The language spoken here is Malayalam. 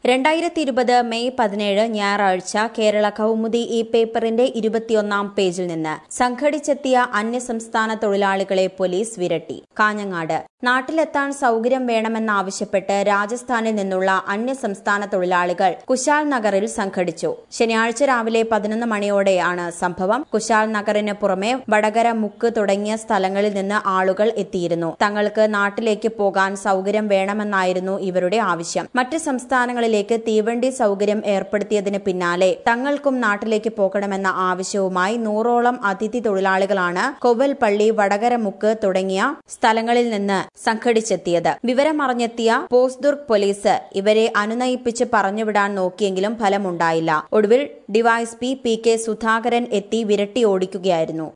രണ്ടായിരത്തി ഇരുപത് മെയ് പതിനേഴ് ഞായറാഴ്ച കേരള കൗമുദി ഈ പേപ്പറിന്റെ ഇരുപത്തിയൊന്നാം പേജിൽ നിന്ന് സംഘടിച്ചെത്തിയ അന്യസംസ്ഥാന തൊഴിലാളികളെ പോലീസ് വിരട്ടി കാഞ്ഞങ്ങാട് നാട്ടിലെത്താൻ സൌകര്യം വേണമെന്നാവശ്യപ്പെട്ട് രാജസ്ഥാനിൽ നിന്നുള്ള അന്യസംസ്ഥാന തൊഴിലാളികൾ കുശാൽ നഗറിൽ സംഘടിച്ചു ശനിയാഴ്ച രാവിലെ പതിനൊന്ന് മണിയോടെയാണ് സംഭവം കുശാൽ നഗറിന് പുറമെ വടകര മുക്ക് തുടങ്ങിയ സ്ഥലങ്ങളിൽ നിന്ന് ആളുകൾ എത്തിയിരുന്നു തങ്ങൾക്ക് നാട്ടിലേക്ക് പോകാൻ സൌകര്യം വേണമെന്നായിരുന്നു ഇവരുടെ ആവശ്യം മറ്റ് സംസ്ഥാനങ്ങളിലേക്ക് തീവണ്ടി സൌകര്യം ഏർപ്പെടുത്തിയതിന് പിന്നാലെ തങ്ങൾക്കും നാട്ടിലേക്ക് പോകണമെന്ന ആവശ്യവുമായി നൂറോളം അതിഥി തൊഴിലാളികളാണ് കൊവൽപള്ളി വടകര മുക്ക് തുടങ്ങിയ സ്ഥലങ്ങളിൽ നിന്ന് സംഘടിച്ചെത്തിയത് വിവരമറിഞ്ഞെത്തിയ പോസ്ദുർഗ് പോലീസ് ഇവരെ അനുനയിപ്പിച്ച് പറഞ്ഞുവിടാൻ നോക്കിയെങ്കിലും ഫലമുണ്ടായില്ല ഒടുവിൽ ഡിവൈഎസ്പി പി കെ സുധാകരൻ എത്തി വിരട്ടി ഓടിക്കുകയായിരുന്നു